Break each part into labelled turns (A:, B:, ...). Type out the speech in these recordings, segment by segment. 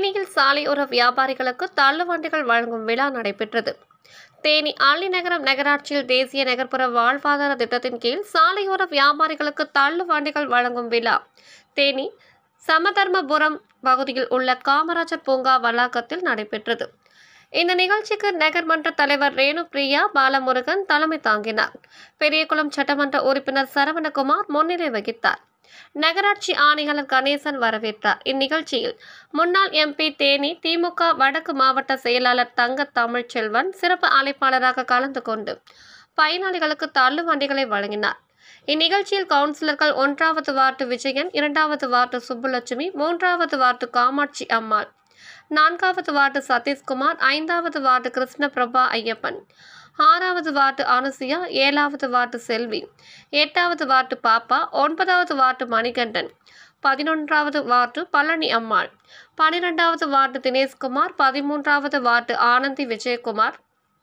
A: தேனியில் சாலையோர வியாபாரிகளுக்கு தள்ளுவண்டிகள் வழங்கும் விழா நடைபெற்றது தேனி ஆழிநகரம் நகராட்சியில் தேசிய நகர்ப்புற வாழ்வாதார திட்டத்தின் கீழ் சாலையோர வியாபாரிகளுக்கு தள்ளுவண்டிகள் வழங்கும் விழா தேனி சமதர்மபுரம் பகுதியில் உள்ள காமராஜர் பூங்கா வளாகத்தில் நடைபெற்றது இந்த நிகழ்ச்சிக்கு நகர்மன்ற தலைவர் ரேணு பிரியா பாலமுருகன் தலைமை தாங்கினார் பெரியகுளம் சட்டமன்ற உறுப்பினர் சரவணகுமார் முன்னிலை வகித்தார் நகராட்சி ஆணையாளர் கணேசன் வரவேற்றார் இந்நிகழ்ச்சியில் முன்னாள் எம்பி தேனி திமுக வடக்கு மாவட்ட செயலாளர் தங்க தமிழ்ச்செல்வன் சிறப்பு அழைப்பாளராக கலந்து கொண்டு பயனாளிகளுக்கு தள்ளுவண்டிகளை வழங்கினார் இந்நிகழ்ச்சியில் கவுன்சிலர்கள் ஒன்றாவது வார்டு விஜயன் இரண்டாவது வார்டு சுப்புலட்சுமி மூன்றாவது வார்டு காமாட்சி அம்மாள் நான்காவது வார்டு சதீஷ்குமார் ஐந்தாவது வார்டு கிருஷ்ணபிரபா ஐயப்பன் ஆறாவது வார்டு அனுசியா ஏழாவது வார்டு செல்வி எட்டாவது வார்டு பாப்பா ஒன்பதாவது வார்டு மணிகண்டன் பதினொன்றாவது வார்டு பழனி அம்மாள் பனிரெண்டாவது வார்டு தினேஷ்குமார் பதிமூன்றாவது வார்டு ஆனந்தி விஜயகுமார்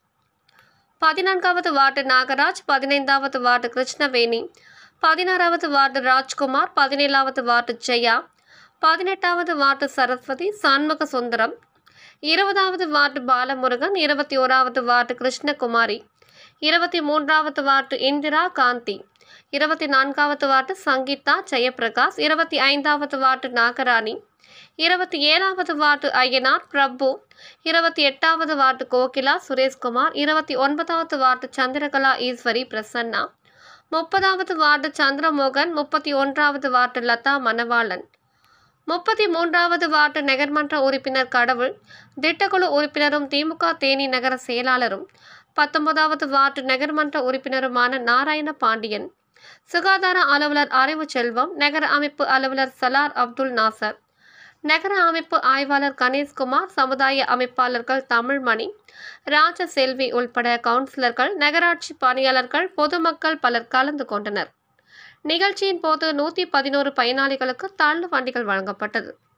A: பதினான்காவது வார்டு நாகராஜ் பதினைந்தாவது வார்டு கிருஷ்ணவேணி பதினாறாவது வார்டு ராஜ்குமார் பதினேழாவது வார்டு ஜெயா பதினெட்டாவது வார்டு சரஸ்வதி சண்முக சுந்தரம் இருபதாவது வார்டு பாலமுருகன் இருபத்தி ஓராவது வார்டு கிருஷ்ணகுமாரி இருபத்தி மூன்றாவது வார்டு இந்திரா காந்தி இருபத்தி நான்காவது வார்டு சங்கீதா ஜெயபிரகாஷ் இருபத்தி ஐந்தாவது வார்டு நாகராணி இருபத்தி ஏழாவது வார்டு ஐயனார் பிரபு இருபத்தி எட்டாவது வார்டு கோகிலா சுரேஷ்குமார் இருபத்தி ஒன்பதாவது வார்டு சந்திரகலா ஈஸ்வரி பிரசன்னா முப்பதாவது வார்டு சந்திரமோகன் முப்பத்தி ஒன்றாவது வார்டு லதா மணவாளன் முப்பத்தி மூன்றாவது வார்டு நகர்மன்ற உறுப்பினர் கடவுள் திட்டக்குழு உறுப்பினரும் திமுக தேனி நகர செயலாளரும் பத்தொன்பதாவது வார்டு நகர்மன்ற உறுப்பினருமான நாராயண பாண்டியன் சுகாதார அலுவலர் அறிவு செல்வம் நகர அமைப்பு அலுவலர் சலார் அப்துல் நாசர் நகர அமைப்பு ஆய்வாளர் கணேஷ்குமார் சமுதாய அமைப்பாளர்கள் தமிழ்மணி ராஜசெல்வி உள்பட கவுன்சிலர்கள் நகராட்சி பணியாளர்கள் பொதுமக்கள் பலர் கலந்து கொண்டனர் நிகழ்ச்சியின் போது நூற்றி பதினோரு பயனாளிகளுக்கு தள்ளு வண்டிகள் வழங்கப்பட்டது